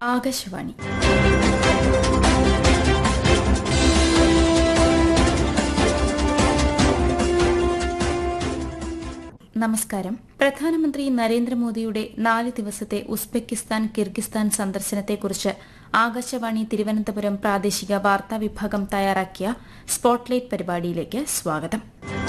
ആകാശവാണി നമസ്കാരം പ്രധാനമന്ത്രി നരേന്ദ്രമോദിയുടെ നാല് ദിവസത്തെ ഉസ്ബെക്കിസ്ഥാൻ കിർഗിസ്ഥാൻ സന്ദർശനത്തെക്കുറിച്ച് ആകാശവാണി തിരുവനന്തപുരം പ്രാദേശിക വാർത്താ വിഭാഗം തയ്യാറാക്കിയ സ്പോട്ട്ലൈറ്റ് പരിപാടിയിലേക്ക് സ്വാഗതം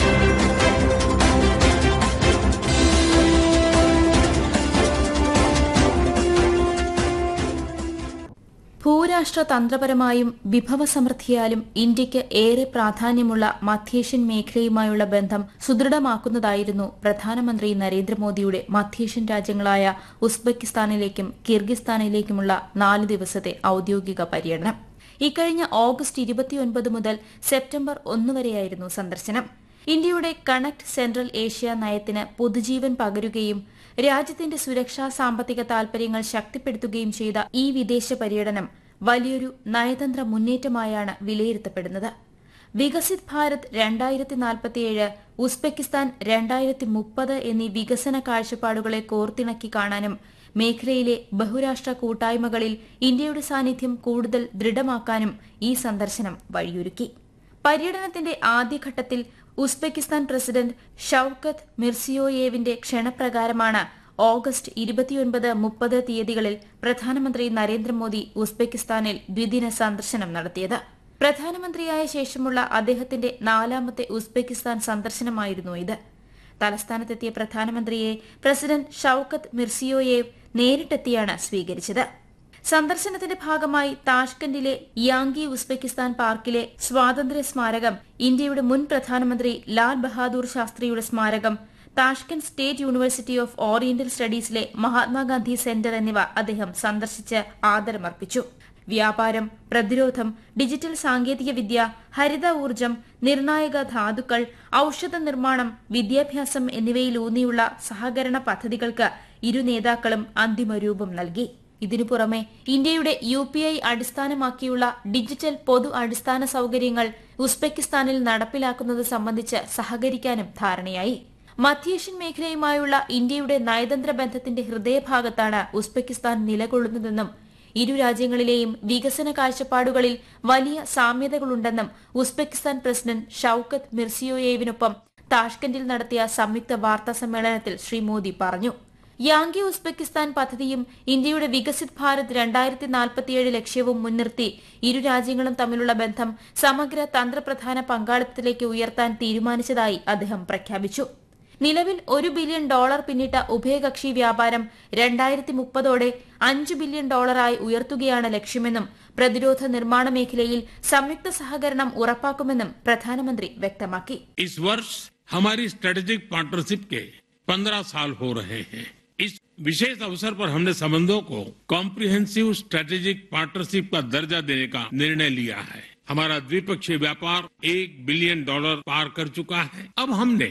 ഭൂരാഷ്ട്ര തന്ത്രപരമായും വിഭവസമൃദ്ധിയാലും ഇന്ത്യയ്ക്ക് ഏറെ പ്രാധാന്യമുള്ള മധ്യേഷ്യൻ മേഖലയുമായുള്ള ബന്ധം സുദൃഢമാക്കുന്നതായിരുന്നു പ്രധാനമന്ത്രി നരേന്ദ്രമോദിയുടെ മധ്യേഷ്യൻ രാജ്യങ്ങളായ ഉസ്ബെക്കിസ്ഥാനിലേക്കും കിർഗിസ്ഥാനിലേക്കുമുള്ള നാല് ദിവസത്തെ ഔദ്യോഗിക പര്യടനം ഇക്കഴിഞ്ഞ ഓഗസ്റ്റ് ഇരുപത്തിയൊൻപത് മുതൽ സെപ്റ്റംബർ ഒന്ന് വരെയായിരുന്നു സന്ദർശനം ഇന്ത്യയുടെ കണക്ട് സെൻട്രൽ ഏഷ്യ നയത്തിന് പുതുജീവൻ പകരുകയും രാജ്യത്തിന്റെ സുരക്ഷാ സാമ്പത്തിക താൽപര്യങ്ങൾ ശക്തിപ്പെടുത്തുകയും ചെയ്ത ഈ വിദേശ പര്യടനം വലിയൊരു നയതന്ത്ര മുന്നേറ്റമായാണ് വിലയിരുത്തപ്പെടുന്നത് വികസിത് ഭാരത് രണ്ടായിരത്തി നാൽപ്പത്തിയേഴ് ഉസ്ബെക്കിസ്ഥാൻ രണ്ടായിരത്തി മുപ്പത് എന്നീ വികസന കാഴ്ചപ്പാടുകളെ കോർത്തിണക്കി കാണാനും മേഖലയിലെ ബഹുരാഷ്ട്ര കൂട്ടായ്മകളിൽ ഇന്ത്യയുടെ സാന്നിധ്യം കൂടുതൽ ദൃഢമാക്കാനും ഈ സന്ദർശനം വഴിയൊരുക്കി പര്യടനത്തിന്റെ ആദ്യഘട്ടത്തിൽ ഉസ്ബെക്കിസ്ഥാൻ പ്രസിഡന്റ് ഷൌക്കത്ത് മിർസിയോയേവിന്റെ ക്ഷണപ്രകാരമാണ് ഓഗസ്റ്റ് ഇരുപത്തിയൊൻപത് മുപ്പത് തീയതികളിൽ പ്രധാനമന്ത്രി നരേന്ദ്രമോദി ഉസ്ബെക്കിസ്ഥാനിൽ ദ്വിദിന സന്ദർശനം നടത്തിയത് പ്രധാനമന്ത്രിയായ ശേഷമുള്ള അദ്ദേഹത്തിന്റെ നാലാമത്തെ ഉസ്ബെക്കിസ്ഥാൻ സന്ദർശനമായിരുന്നു ഇത് തലസ്ഥാനത്തെത്തിയ പ്രധാനമന്ത്രിയെ പ്രസിഡന്റ് ഷൌക്കത്ത് മിർസിയോയേവ് നേരിട്ടെത്തിയാണ് സ്വീകരിച്ചത് സന്ദർശനത്തിന്റെ ഭാഗമായി താഷ്കന്റിലെ യാങ്കി ഉസ്ബെക്കിസ്ഥാൻ പാർക്കിലെ സ്വാതന്ത്ര്യ സ്മാരകം ഇന്ത്യയുടെ മുൻ പ്രധാനമന്ത്രി ലാൽ ബഹാദൂർ ശാസ്ത്രിയുടെ സ്മാരകം Tashkent state university of oriental സ്റ്റഡീസിലെ മഹാത്മാഗാന്ധി സെന്റർ എന്നിവ അദ്ദേഹം സന്ദർശിച്ച് ആദരമർപ്പിച്ചു വ്യാപാരം പ്രതിരോധം ഡിജിറ്റൽ സാങ്കേതികവിദ്യ ഹരിത ഊർജ്ജം നിർണായക ധാതുക്കൾ ഔഷധ നിർമ്മാണം വിദ്യാഭ്യാസം എന്നിവയിലൂന്നിയുള്ള സഹകരണ പദ്ധതികൾക്ക് ഇരു നേതാക്കളും അന്തിമ രൂപം നൽകി ഇതിനു പുറമെ ഇന്ത്യയുടെ യു പി ഐ അടിസ്ഥാനമാക്കിയുള്ള ഡിജിറ്റൽ പൊതു അടിസ്ഥാന സൌകര്യങ്ങൾ ഉസ്ബെക്കിസ്ഥാനിൽ നടപ്പിലാക്കുന്നത് സംബന്ധിച്ച് സഹകരിക്കാനും ധാരണയായി മധ്യേഷ്യൻ മേഖലയുമായുള്ള ഇന്ത്യയുടെ നയതന്ത്ര ബന്ധത്തിന്റെ ഹൃദയഭാഗത്താണ് ഉസ്ബെക്കിസ്ഥാൻ നിലകൊള്ളുന്നതെന്നും ഇരു രാജ്യങ്ങളിലെയും വികസന കാഴ്ചപ്പാടുകളിൽ വലിയ സാമ്യതകളുണ്ടെന്നും ഉസ്ബെക്കിസ്ഥാൻ പ്രസിഡന്റ് ഷൌക്കത്ത് മിർസിയോയേവിനൊപ്പം താഷ്കന്റിൽ നടത്തിയ സംയുക്ത വാർത്താ സമ്മേളനത്തിൽ ശ്രീ മോദി പറഞ്ഞു യാങ്കി ഉസ്ബെക്കിസ്ഥാൻ പദ്ധതിയും ഇന്ത്യയുടെ വികസിത് ഭാരത് രണ്ടായിരത്തി നാൽപ്പത്തിയേഴ് ലക്ഷ്യവും മുൻനിർത്തി ഇരു രാജ്യങ്ങളും തമ്മിലുള്ള ബന്ധം സമഗ്ര തന്ത്രപ്രധാന പങ്കാളിത്തത്തിലേക്ക് ഉയർത്താൻ തീരുമാനിച്ചതായി അദ്ദേഹം പ്രഖ്യാപിച്ചു നിലവിൽ ഒരു ബില്യൺ ഡോളർ പിന്നിട്ട ഉഭയകക്ഷി വ്യാപാരം രണ്ടായിരത്തി മുപ്പതോടെ അഞ്ച് ബില്യൺ ഡോളറായി ഉയർത്തുകയാണ് ലക്ഷ്യമെന്നും പ്രതിരോധ നിർമ്മാണ മേഖലയിൽ സംയുക്ത സഹകരണം ഉറപ്പാക്കുമെന്നും പ്രധാനമന്ത്രി വ്യക്തമാക്കി इस वर्ष हमारी स्ट्रेटेजिक पार्टनरशिप के 15 साल हो रहे हैं इस विशेष अवसर पर हमने संबंधों को कॉम्प्रिहेंसिव स्ट्रेटेजिक पार्टनरशिप का दर्जा देने का निर्णय लिया है हमारा द्विपक्षीय व्यापार एक बिलियन डॉलर पार कर चुका है अब हमने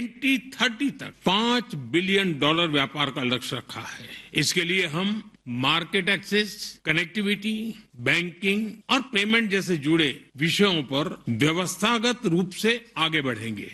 2030 तक पांच बिलियन डॉलर व्यापार का लक्ष्य रखा है इसके लिए हम मार्केट एक्सेस कनेक्टिविटी बैंकिंग और पेमेंट जैसे जुड़े विषयों पर व्यवस्थागत रूप से आगे बढ़ेंगे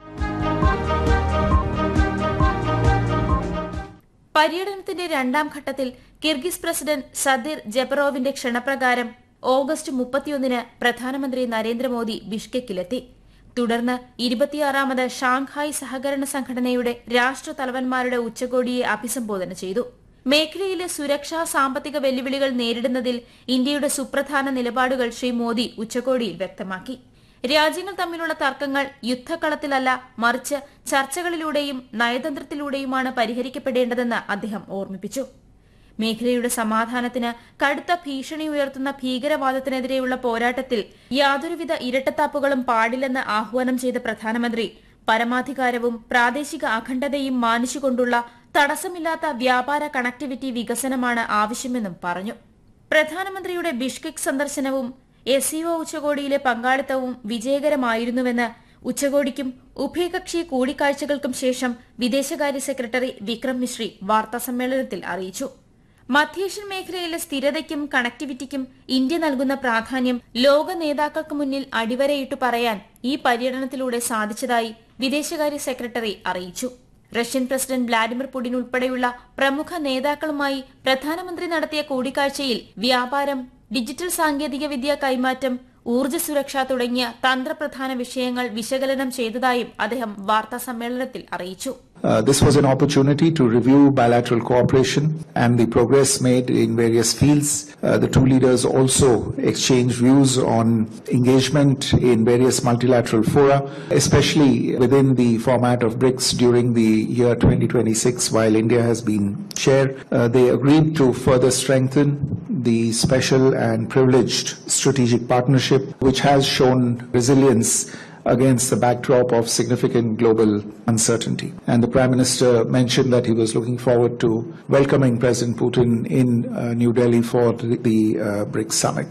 പര്യടനത്തിന്റെ രണ്ടാം ഘട്ടത്തിൽ കിർഗിസ് പ്രസിഡന്റ് സദിർ ജെബറോവിന്റെ ക്ഷണപ്രകാരം ഓഗസ്റ്റ് മുപ്പത്തിയൊന്നിന് പ്രധാനമന്ത്രി നരേന്ദ്രമോദി ബിഷ്കെക്കിലെത്തി തുടർന്ന് ഇരുപത്തിയാറാമത് ഷാങ്ഹായ് സഹകരണ സംഘടനയുടെ രാഷ്ട്രതലവന്മാരുടെ ഉച്ചകോടിയെ അഭിസംബോധന ചെയ്തു മേഖലയിലെ സുരക്ഷാ സാമ്പത്തിക വെല്ലുവിളികൾ നേരിടുന്നതിൽ ഇന്ത്യയുടെ സുപ്രധാന നിലപാടുകൾ ശ്രീ മോദി ഉച്ചകോടിയിൽ വ്യക്തമാക്കി രാജ്യങ്ങൾ തമ്മിലുള്ള തർക്കങ്ങൾ യുദ്ധക്കളത്തിലല്ല മറിച്ച് ചർച്ചകളിലൂടെയും നയതന്ത്രത്തിലൂടെയുമാണ് പരിഹരിക്കപ്പെടേണ്ടതെന്ന് അദ്ദേഹം ഓർമ്മിപ്പിച്ചു മേഖലയുടെ സമാധാനത്തിന് കടുത്ത ഭീഷണി ഉയർത്തുന്ന ഭീകരവാദത്തിനെതിരെയുള്ള പോരാട്ടത്തിൽ യാതൊരുവിധ ഇരട്ടത്താപ്പുകളും പാടില്ലെന്ന് ആഹ്വാനം ചെയ്ത പ്രധാനമന്ത്രി പരമാധികാരവും പ്രാദേശിക അഖണ്ഡതയും മാനിച്ചുകൊണ്ടുള്ള തടസ്സമില്ലാത്ത വ്യാപാര കണക്ടിവിറ്റി വികസനമാണ് ആവശ്യമെന്നും പറഞ്ഞു പ്രധാനമന്ത്രിയുടെ ബിഷ്കെക് സന്ദർശനവും എസ്ഇഒ ഉച്ചകോടിയിലെ പങ്കാളിത്തവും വിജയകരമായിരുന്നുവെന്ന് ഉച്ചകോടിക്കും ഉഭയകക്ഷി കൂടിക്കാഴ്ചകൾക്കും ശേഷം വിദേശകാര്യ സെക്രട്ടറി വിക്രം മിശ്രി വാർത്താസമ്മേളനത്തിൽ അറിയിച്ചു മധ്യേഷ്യൻ മേഖലയിലെ സ്ഥിരതയ്ക്കും കണക്ടിവിറ്റിക്കും ഇന്ത്യ നൽകുന്ന പ്രാധാന്യം ലോക നേതാക്കൾക്ക് മുന്നിൽ അടിവരയിട്ട് പറയാൻ ഈ പര്യടനത്തിലൂടെ സാധിച്ചതായി വിദേശകാര്യ സെക്രട്ടറി അറിയിച്ചു റഷ്യൻ പ്രസിഡന്റ് വ്ളാഡിമിർ പുടിൻ ഉൾപ്പെടെയുള്ള പ്രമുഖ നേതാക്കളുമായി പ്രധാനമന്ത്രി നടത്തിയ കൂടിക്കാഴ്ചയിൽ വ്യാപാരം ഡിജിറ്റൽ സാങ്കേതികവിദ്യ കൈമാറ്റം ഊർജ്ജ സുരക്ഷ തുടങ്ങിയ തന്ത്രപ്രധാന വിഷയങ്ങൾ വിശകലനം ചെയ്തതായും അദ്ദേഹം വാർത്താ സമ്മേളനത്തിൽ അറിയിച്ചു Uh, this was an opportunity to review bilateral cooperation and the progress made in various fields. Uh, the two leaders also exchanged views on engagement in various multilateral fora, especially within the format of BRICS during the year 2026 while India has been chair. Uh, they agreed to further strengthen the special and privileged strategic partnership which has shown resilience against the backdrop of significant global uncertainty. And the Prime Minister mentioned that he was looking forward to welcoming President Putin in uh, New Delhi for the, the uh, BRICS summit.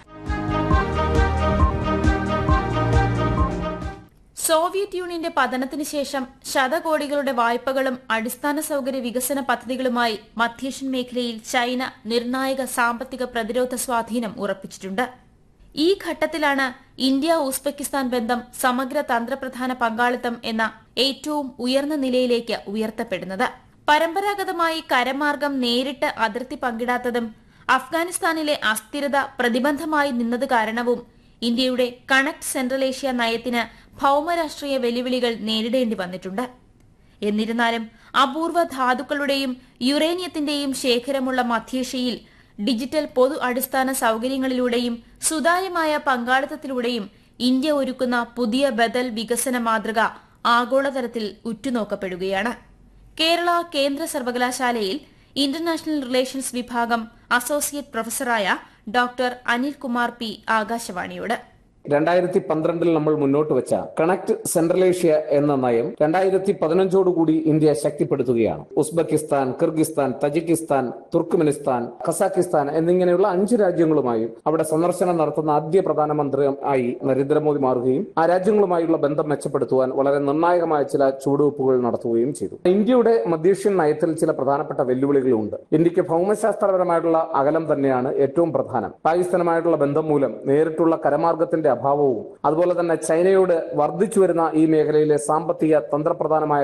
Soviet യൂണിയന്റെ പതനത്തിന് ശേഷം ശതകോടികളുടെ വായ്പകളും അടിസ്ഥാന സൌകര്യ വികസന പദ്ധതികളുമായി മധ്യേഷ്യൻ മേഖലയിൽ China നിർണായക സാമ്പത്തിക പ്രതിരോധ സ്വാധീനം ഉറപ്പിച്ചിട്ടുണ്ട് ഈ ഘട്ടത്തിലാണ് ഇന്ത്യ ഉസ്ബെക്കിസ്ഥാൻ ബന്ധം സമഗ്ര തന്ത്രപ്രധാന പങ്കാളിത്തം എന്ന ഏറ്റവും ഉയർന്ന നിലയിലേക്ക് ഉയർത്തപ്പെടുന്നത് പരമ്പരാഗതമായി കരമാർഗം നേരിട്ട് അതിർത്തി പങ്കിടാത്തതും അഫ്ഗാനിസ്ഥാനിലെ അസ്ഥിരത പ്രതിബന്ധമായി നിന്നത് കാരണവും ഇന്ത്യയുടെ കണക്ട് സെൻട്രൽ ഏഷ്യ നയത്തിന് ഭൌമരാഷ്ട്രീയ വെല്ലുവിളികൾ നേരിടേണ്ടി വന്നിട്ടുണ്ട് എന്നിരുന്നാലും അപൂർവ ധാതുക്കളുടെയും യുറേനിയത്തിന്റെയും ശേഖരമുള്ള മധ്യേഷ്യയിൽ ഡിജിറ്റൽ പൊതു അടിസ്ഥാന സൌകര്യങ്ങളിലൂടെയും സുതാര്യമായ പങ്കാളിത്തത്തിലൂടെയും ഇന്ത്യ ഒരുക്കുന്ന പുതിയ ബദൽ വികസന മാതൃക ആഗോളതലത്തിൽ ഉറ്റുനോക്കപ്പെടുകയാണ് കേരള കേന്ദ്ര സർവകലാശാലയിൽ ഇന്റർനാഷണൽ റിലേഷൻസ് വിഭാഗം അസോസിയേറ്റ് പ്രൊഫസറായ ഡോക്ടർ അനിൽകുമാർ പി ആകാശവാണിയോട് രണ്ടായിരത്തി പന്ത്രണ്ടിൽ നമ്മൾ മുന്നോട്ട് വെച്ച കണക്ട് സെൻട്രൽ ഏഷ്യ എന്ന നയം രണ്ടായിരത്തി പതിനഞ്ചോടുകൂടി ഇന്ത്യ ശക്തിപ്പെടുത്തുകയാണ് Uzbekistan Kyrgyzstan Tajikistan Turkmenistan Kazakhstan എന്നിങ്ങനെയുള്ള അഞ്ച് രാജ്യങ്ങളുമായും അവിടെ സന്ദർശനം നടത്തുന്ന ആദ്യ പ്രധാനമന്ത്രി ആയി നരേന്ദ്രമോദി മാറുകയും ആ രാജ്യങ്ങളുമായുള്ള ബന്ധം മെച്ചപ്പെടുത്തുവാൻ വളരെ നിർണായകമായ ചില ചുവടുവെപ്പുകൾ നടത്തുകയും ചെയ്തു ഇന്ത്യയുടെ മധ്യേഷ്യൻ നയത്തിൽ ചില പ്രധാനപ്പെട്ട വെല്ലുവിളികളുണ്ട് ഇന്ത്യക്ക് ഭൗമശാസ്ത്രപരമായിട്ടുള്ള അകലം തന്നെയാണ് ഏറ്റവും പ്രധാനം പാകിസ്ഥാനുമായിട്ടുള്ള ബന്ധം മൂലം നേരിട്ടുള്ള കരമാർഗത്തിന്റെ അഭാവവും അതുപോലെ തന്നെ ചൈനയോട് വർദ്ധിച്ചു വരുന്ന ഈ മേഖലയിലെ സാമ്പത്തിക തന്ത്രപ്രധാനമായ